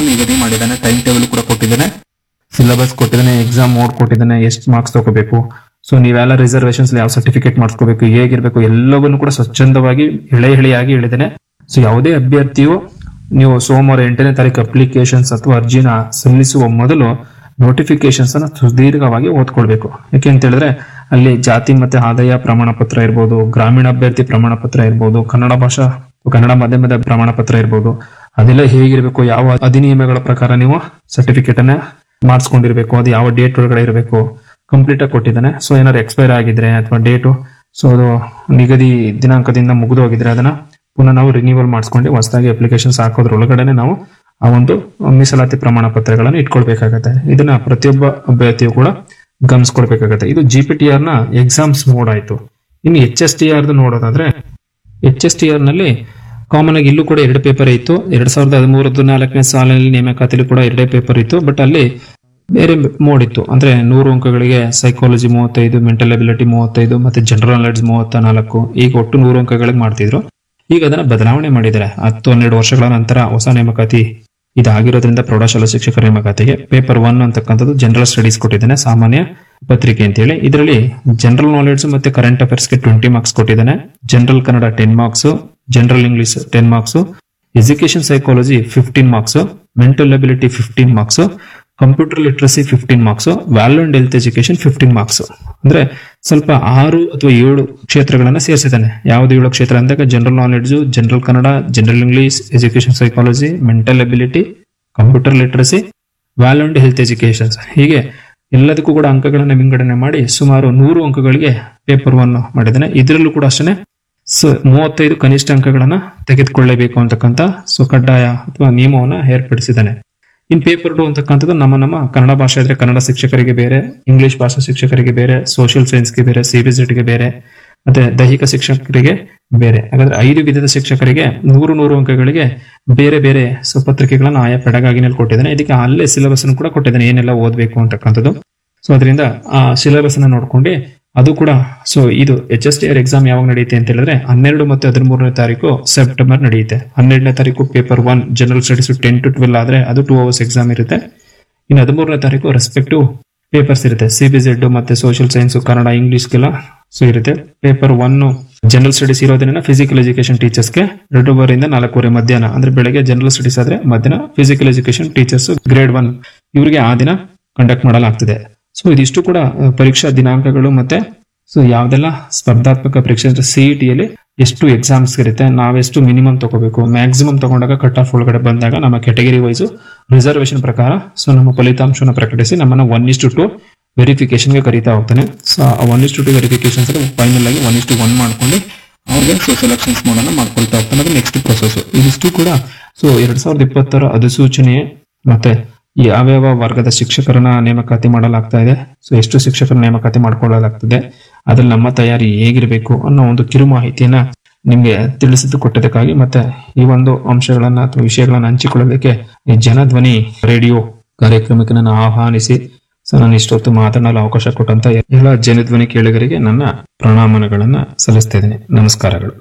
ನಿಗದಿ ಮಾಡಿದ್ದಾನೆ time table ಕೂಡ ಕೊಟ್ಟಿದ್ದಾನೆ ಸಿಲೆಬಸ್ ಕೊಟ್ಟಿದ್ದಾನೆ ಎಕ್ಸಾಮ್ ಮೋಡ್ ಕೊಟ್ಟಿದ್ದಾನೆ ಎಷ್ಟು ಮಾರ್ಕ್ಸ್ ತಗೋಬೇಕು ಸೊ ನೀವೆಲ್ಲ ರಿಸರ್ವೇಶನ್ಸ್ ಯಾವ ಸರ್ಟಿಫಿಕೇಟ್ ಮಾಡಿಸ್ಕೋಬೇಕು ಹೇಗಿರ್ಬೇಕು ಎಲ್ಲವನ್ನೂ ಕೂಡ ಸ್ವಚ್ಛಂದವಾಗಿ ಎಳೆ ಎಳೆಯಾಗಿ ಹೇಳಿದ್ದೇನೆ ಸೊ ಯಾವುದೇ ಅಭ್ಯರ್ಥಿಯು ನೀವು ಸೋಮವಾರ ಎಂಟನೇ ತಾರೀಕು ಅಪ್ಲಿಕೇಶನ್ಸ್ ಅಥವಾ ಅರ್ಜಿನ ಸಲ್ಲಿಸುವ ಮೊದಲು ನೋಟಿಫಿಕೇಶನ್ಸ್ ಅನ್ನ ಸುದೀರ್ಘವಾಗಿ ಓದ್ಕೊಳ್ಬೇಕು ಯಾಕೆ ಅಂತ ಹೇಳಿದ್ರೆ ಅಲ್ಲಿ ಜಾತಿ ಮತ್ತೆ ಆದಾಯ ಪ್ರಮಾಣ ಪತ್ರ ಇರ್ಬೋದು ಗ್ರಾಮೀಣ ಅಭ್ಯರ್ಥಿ ಪ್ರಮಾಣ ಪತ್ರ ಇರ್ಬೋದು ಕನ್ನಡ ಭಾಷಾ ಕನ್ನಡ ಮಾಧ್ಯಮದ ಪ್ರಮಾಣ ಪತ್ರ ಇರ್ಬೋದು ಅದೆಲ್ಲ ಹೇಗಿರ್ಬೇಕು ಯಾವ ಅಧಿನಿಯಮಗಳ ಪ್ರಕಾರ ನೀವು ಸರ್ಟಿಫಿಕೇಟ್ ಅನ್ನ ಮಾಡಿಸ್ಕೊಂಡಿರ್ಬೇಕು ಅದು ಯಾವ ಡೇಟ್ ಒಳಗಡೆ ಇರಬೇಕು ಕಂಪ್ಲೀಟ್ ಆಗಿ ಕೊಟ್ಟಿದ್ದಾನೆ ಸೊ ಏನಾದ್ರು ಎಕ್ಸ್ಪೈರ್ ಆಗಿದ್ರೆ ಅಥವಾ ಡೇಟು ಸೊ ಅದು ನಿಗದಿ ದಿನಾಂಕದಿಂದ ಮುಗಿದು ಹೋಗಿದ್ರೆ ಅದನ್ನ ಪುನಃ ನಾವು ರಿನ್ಯೂವಲ್ ಮಾಡಿಸ್ಕೊಂಡು ಹೊಸದಾಗಿ ಅಪ್ಲಿಕೇಶನ್ಸ್ ಹಾಕೋದ್ರೊಳಗಡೆ ನಾವು ಆ ಒಂದು ಮೀಸಲಾತಿ ಪ್ರಮಾಣ ಪತ್ರಗಳನ್ನು ಇಟ್ಕೊಳ್ಬೇಕಾಗತ್ತೆ ಇದನ್ನ ಪ್ರತಿಯೊಬ್ಬ ಅಭ್ಯರ್ಥಿಯು ಕೂಡ ಗಮನಿಸ್ಕೊಳ್ಬೇಕಾಗತ್ತೆ ಇದು ಜಿ ಪಿ ಟಿ ಆರ್ ನ ಎಕ್ಸಾಮ್ಸ್ ಮೋಡ್ ಆಯ್ತು ಇನ್ನು ಎಚ್ ಎಸ್ ಟಿ ಆರ್ ನೋಡೋದಾದ್ರೆ ಎಚ್ ಎಸ್ ಟಿ ಆರ್ ನಲ್ಲಿ ಕಾಮನ್ ಆಗಿ ಇಲ್ಲೂ ಕೂಡ ಎರಡು ಪೇಪರ್ ಇತ್ತು ಎರಡ್ ಸಾವಿರದ ಹದಿಮೂರದ್ದು ನಾಲ್ಕನೇ ಸಾಲಿನಲ್ಲಿ ನೇಮಕಾತಿಲಿ ಕೂಡ ಎರಡೇ ಪೇಪರ್ ಇತ್ತು ಬಟ್ ಅಲ್ಲಿ ಬೇರೆ ಮೋಡ್ ಇತ್ತು ಅಂದ್ರೆ ನೂರು ಅಂಕಗಳಿಗೆ ಸೈಕಾಲಜಿ ಮೂವತ್ತೈದು ಮೆಂಟಲ್ ಅಬಿಲಿಟಿ ಮೂವತ್ತೈದು ಮತ್ತೆ ಜನರಲ್ ನಾಲೆಡ್ಜ್ ಮೂವತ್ತ ನಾಲ್ಕು ಈಗ ಒಟ್ಟು ನೂರು ಅಂಕಗಳಿಗೆ ಮಾಡ್ತಿದ್ರು ಈಗ ಅದನ್ನ ಬದಲಾವಣೆ ಮಾಡಿದ್ದಾರೆ ಹತ್ತು ಹನ್ನೆರಡು ವರ್ಷಗಳ ನಂತರ ಹೊಸ ನೇಮಕಾತಿ ಇದಾಗಿರೋದ್ರಿಂದ ಪ್ರೌಢಶಾಲಾ ಶಿಕ್ಷಕರ ನೇಮಕಾತಿಗೆ ಪೇಪರ್ ಒನ್ ಅಂತಕ್ಕಂಥದ್ದು ಜನರಲ್ ಸ್ಟಡೀಸ್ ಕೊಟ್ಟಿದ್ದಾನೆ ಸಾಮಾನ್ಯ ಪತ್ರಿಕೆ ಅಂತೇಳಿ ಇದರಲ್ಲಿ ಜನರಲ್ ನಾಲೆಡ್ಜ್ ಮತ್ತೆ ಕರೆಂಟ್ ಅಫೇರ್ಸ್ಗೆ ಟ್ವೆಂಟಿ ಮಾರ್ಕ್ಸ್ ಕೊಟ್ಟಿದ್ದಾನೆ general Kannada ten marks general English ten marks education psychology fifteen marks mental ability fifteen marks computer literacy fifteen marks value and health education fifteen marks ಅಂದ್ರೆ ಸ್ವಲ್ಪ ಆರು ಅಥವಾ ಏಳು ಕ್ಷೇತ್ರಗಳನ್ನ ಸೇರಿಸಿದ್ದಾನೆ ಯಾವ್ದು ಏಳು ಕ್ಷೇತ್ರ ಅಂದಾಗ general knowledge general Kannada general English education psychology mental ability computer literacy value and health education ಹೀಗೆ ಎಲ್ಲದಕ್ಕೂ ಕೂಡ ಅಂಕಗಳನ್ನ ವಿಂಗಡಣೆ ಮಾಡಿ ಸುಮಾರು ನೂರು ಅಂಕಗಳಿಗೆ ಪೇಪರ್ ಒನ್ ಮಾಡಿದ್ದಾನೆ ಇದರಲ್ಲೂ ಕೂಡ ಅಷ್ಟೇ ಸೊ ಮೂವತ್ತೈದು ಕನಿಷ್ಠ ಅಂಕಗಳನ್ನ ತೆಗೆದುಕೊಳ್ಳಬೇಕು ಅಂತಕ್ಕಂಥ ಸೊ ಕಡ್ಡಾಯ ಅಥವಾ ನಿಯಮವನ್ನ ಏರ್ಪಡಿಸಿದ್ದಾನೆ ಇನ್ ಪೇಪರ್ ಟು ಅಂತಕ್ಕಂಥದ್ದು ನಮ್ಮ ನಮ್ಮ ಕನ್ನಡ ಭಾಷೆ ಇದ್ರೆ ಕನ್ನಡ ಶಿಕ್ಷಕರಿಗೆ ಬೇರೆ ಇಂಗ್ಲಿಷ್ ಭಾಷಾ ಶಿಕ್ಷಕರಿಗೆ ಬೇರೆ ಸೋಷಿಯಲ್ ಸೈನ್ಸ್ಗೆ ಬೇರೆ ಸಿಬಿಎಸ್ಇಗೆ ಬೇರೆ ಮತ್ತೆ ದೈಹಿಕ ಶಿಕ್ಷಕರಿಗೆ ಬೇರೆ ಹಾಗಾದ್ರೆ ಐದು ವಿಧದ ಶಿಕ್ಷಕರಿಗೆ ನೂರು ನೂರು ಅಂಕಗಳಿಗೆ ಬೇರೆ ಬೇರೆ ಸುಪತ್ರಿಕೆಗಳನ್ನ ಆಯಾ ಪೆಡಗಾಗಿನಲ್ಲಿ ಕೊಟ್ಟಿದ್ದಾನೆ ಇದಕ್ಕೆ ಅಲ್ಲೇ ಸಿಲೆಬಸ್ ಕೂಡ ಕೊಟ್ಟಿದ್ದಾನೆ ಏನೆಲ್ಲ ಓದಬೇಕು ಅಂತಕ್ಕಂಥದ್ದು ಸೊ ಅದರಿಂದ ಆ ಸಿಲೆಬಸ್ ಅನ್ನ ನೋಡ್ಕೊಂಡು ಅದು ಕೂಡ ಸೊ ಇದು H S T R exam ಯಾವಾಗ ನಡೆಯುತ್ತೆ ಅಂತ ಹೇಳಿದ್ರೆ ಹನ್ನೆರಡು ಮತ್ತು ಹದಿಮೂರನೇ ತಾರೀಕು ಸೆಪ್ಟೆಂಬರ್ ನಡೆಯುತ್ತೆ ಹನ್ನೆರಡನೇ ತಾರೀಕು paper one general studies ten to twelve ಆದ್ರೆ ಅದು ಟೂ ಅವರ್ಸ್ ಎಕ್ಸಾಮ್ ಇರುತ್ತೆ ಇನ್ನು ಹದಿಮೂರನೇ ತಾರೀಕು ರೆಸ್ಪೆಕ್ಟಿವ್ ಪೇಪರ್ಸ್ ಇರುತ್ತೆ ಸಿ ಬಿ ಜೆಡ್ ಮತ್ತೆ ಸೋಷಿಯಲ್ ಸೈನ್ಸ್ ಕನ್ನಡ ಇಂಗ್ಲಿಷ್ಗೆಲ್ಲ ಸೊ ಇರುತ್ತೆ ಪೇಪರ್ ಒನ್ ಜನರಲ್ ಸ್ಟಡೀಸ್ ಇರೋದನ್ನ ಫಿಸಿಕಲ್ ಎಜುಕೇಶನ್ ಟೀಚರ್ಸ್ಗೆ ಎರಡೂವರೆಯಿಂದ ನಾಲ್ಕೂವರೆ ಮಧ್ಯಾಹ್ನ ಅಂದ್ರೆ ಬೆಳಗ್ಗೆ ಜನರಲ್ ಸ್ಟಡೀಸ್ ಆದ್ರೆ ಮಧ್ಯಾಹ್ನ physical education teachers grade one ಇವರಿಗೆ ಆ ದಿನ ಕಂಡಕ್ಟ್ ಮಾಡಲಾಗ್ತದೆ ಸೊ ಇದಿಷ್ಟು ಕೂಡ ಅಹ್, ಪರೀಕ್ಷಾ ದಿನಾಂಕಗಳು ಮತ್ತೆ ಸೊ ಯಾವ್ದೆಲ್ಲ ಸ್ಪರ್ಧಾತ್ಮಕ ಪರೀಕ್ಷೆ ಅಂದ್ರೆ ಸಿಇಟಿಯಲ್ಲಿ ಎಷ್ಟು ಎಕ್ಸಾಮ್ಸ್ ಇರುತ್ತೆ ನಾವೆಷ್ಟು ಮಿನಿಮಮ್ ತಗೋಬೇಕು ಮ್ಯಾಕ್ಸಿಮಮ್ ತಗೊಂಡಾಗ ಕಟ್ ಆಫ್ ಒಳಗಡೆ ಬಂದಾಗ ನಮ್ಮ ಕೆಟಗರಿ ವೈಸ್ ರಿಸರ್ವೇಶನ್ ಪ್ರಕಾರ ಸೊ ನಮ್ಮ ಫಲಿತಾಂಶವನ್ನು ಪ್ರಕಟಿಸಿ ನಮ್ಮನ್ನ ಒನ್ ಇಷ್ಟು ಟು ವೆರಿಫಿಕೇಶನ್ಗೆ ಕರೀತಾ ಹೋಗ್ತಾನೆ ಸೊ ಆ ಒನ್ ಇಷ್ಟು ಟು ವೆರಿಫಿಕೇಶನ್ಸ್ ಫೈನಲ್ ಆಗಿ ಒನ್ ಇಷ್ಟು ಒನ್ ಮಾಡ್ಕೊಂಡು ಅವ್ರಿಗೆ ಸೊ ಸೆಲೆಕ್ಷನ್ಸ್ ಮಾಡೋಣ ಮಾಡ್ಕೊಳ್ತಾ ಹೋಗ್ತಾನೆ ಅದು ನೆಕ್ಸ್ಟ್ ಪ್ರೊಸೆಸ್ ಇದಿಷ್ಟು ಕೂಡ ಸೊ ಎರಡ್ ಸಾವಿರದ ಇಪ್ಪತ್ತರ ಅಧಿಸೂಚನೆ ಮತ್ತೆ ಯಾವ್ಯಾವ ವರ್ಗದ ಶಿಕ್ಷಕರನ್ನ ನೇಮಕಾತಿ ಮಾಡಲಾಗ್ತಾ ಇದೆ ಸೊ ಎಷ್ಟು ಶಿಕ್ಷಕರ ನೇಮಕಾತಿ ಮಾಡ್ಕೊಳ್ಳಲಾಗ್ತದೆ ಅದ್ರಲ್ಲಿ ನಮ್ಮ ತಯಾರಿ ಹೇಗಿರಬೇಕು ಅನ್ನೋ ಒಂದು ಕಿರು ಮಾಹಿತಿಯನ್ನ ನಿಮ್ಗೆ ತಿಳಿಸಿದ್ದು ಕೊಟ್ಟದಕ್ಕಾಗಿ ಮತ್ತೆ ಈ ಒಂದು ಅಂಶಗಳನ್ನ ಅಥವಾ ವಿಷಯಗಳನ್ನ ಹಂಚಿಕೊಳ್ಳೋದಕ್ಕೆ ಈ ಜನಧ್ವನಿ ರೇಡಿಯೋ ಕಾರ್ಯಕ್ರಮಕ್ಕೆ ನನ್ನ ಆಹ್ವಾನಿಸಿ ಸೊ ನಾನು ಇಷ್ಟೊತ್ತು ಮಾತನಾಡಲು ಅವಕಾಶ ಕೊಟ್ಟಂತ ಎಲ್ಲ ಜನಧ್ವನಿ ಕೇಳುಗರಿಗೆ ನನ್ನ ಪ್ರಣಾಮನಗಳನ್ನ ಸಲ್ಲಿಸ್ತಾ ಇದ್ದೀನಿ ನಮಸ್ಕಾರಗಳು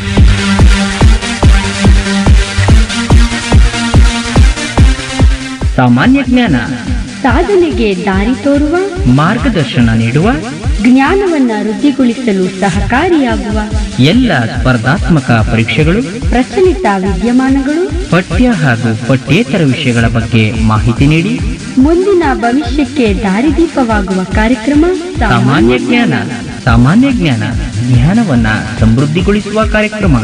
ಸಾಮಾನ್ಯ ಜ್ಞಾನ ಸಾಧನೆಗೆ ದಾರಿ ತೋರುವ ಮಾರ್ಗದರ್ಶನ ನೀಡುವ ಜ್ಞಾನವನ್ನ ವೃದ್ಧಿಗೊಳಿಸಲು ಸಹಕಾರಿಯಾಗುವ ಎಲ್ಲ ಸ್ಪರ್ಧಾತ್ಮಕ ಪರೀಕ್ಷೆಗಳು ಪ್ರಚಲಿತ ವಿದ್ಯಮಾನಗಳು ಪಠ್ಯ ಹಾಗೂ ಪಠ್ಯೇತರ ವಿಷಯಗಳ ಬಗ್ಗೆ ಮಾಹಿತಿ ನೀಡಿ ಮುಂದಿನ ಭವಿಷ್ಯಕ್ಕೆ ದಾರಿದೀಪವಾಗುವ ಕಾರ್ಯಕ್ರಮ ಸಾಮಾನ್ಯ ಜ್ಞಾನ ಸಾಮಾನ್ಯ ಜ್ಞಾನ ಜ್ಞಾನವನ್ನ ಸಮೃದ್ಧಿಗೊಳಿಸುವ ಕಾರ್ಯಕ್ರಮ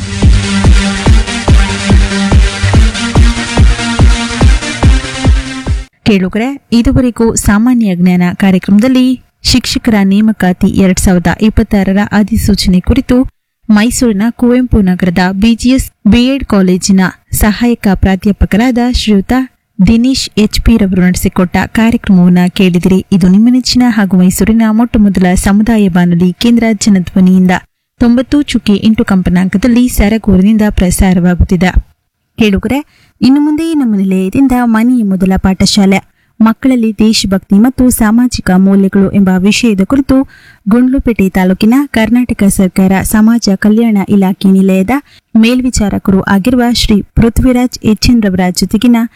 ಕೇಳುಗರೆ ಇದುವರೆಗೂ ಸಾಮಾನ್ಯ ಜ್ಞಾನ ಕಾರ್ಯಕ್ರಮದಲ್ಲಿ ಶಿಕ್ಷಕರ ನೇಮಕಾತಿ ಎರಡ್ ಸಾವಿರದ ಇಪ್ಪತ್ತಾರರ ಅಧಿಸೂಚನೆ ಕುರಿತು ಮೈಸೂರಿನ ಕುವೆಂಪು ನಗರದ ಬಿಜಿಎಸ್ ಬಿಎಡ್ ಕಾಲೇಜಿನ ಸಹಾಯಕ ಪ್ರಾಧ್ಯಾಪಕರಾದ ಶ್ರೀಯುತ ದಿನೇಶ್ ಎಚ್ ಪಿ ರವರು ನಡೆಸಿಕೊಟ್ಟ ಕಾರ್ಯಕ್ರಮವನ್ನು ಕೇಳಿದಿರಿ ಇದು ನಿಮ್ಮ ನೆಚ್ಚಿನ ಹಾಗೂ ಮೈಸೂರಿನ ಮೊಟ್ಟ ಮೊದಲ ಸಮುದಾಯ ಬಾನುಲಿ ಕೇಂದ್ರ ಜನಧ್ವನಿಯಿಂದ ತೊಂಬತ್ತು ಚುಕ್ಕಿ ಎಂಟು ಕಂಪನಾಂಕದಲ್ಲಿ ಸರಗೂರಿನಿಂದ ಪ್ರಸಾರವಾಗುತ್ತಿದೆ ಕೇಳುಗರೆ ಇನ್ನು ಮುಂದೆ ನಮ್ಮ ನಿಲಯದಿಂದ ಮನೆಯ ಮೊದಲ ಪಾಠಶಾಲೆ ಮಕ್ಕಳಲ್ಲಿ ದೇಶಭಕ್ತಿ ಮತ್ತು ಸಾಮಾಜಿಕ ಮೌಲ್ಯಗಳು ಎಂಬ ವಿಷಯದ ಕುರಿತು ಗುಂಡ್ಲುಪೇಟೆ ತಾಲೂಕಿನ ಕರ್ನಾಟಕ ಸರ್ಕಾರ ಸಮಾಜ ಕಲ್ಯಾಣ ಇಲಾಖೆ ನಿಲಯದ ಮೇಲ್ವಿಚಾರಕರು ಆಗಿರುವ ಶ್ರೀ ಪೃಥ್ವಿರಾಜ್ ಎಚ್ಎನ್ ರವರ ಜೊತೆಗಿನ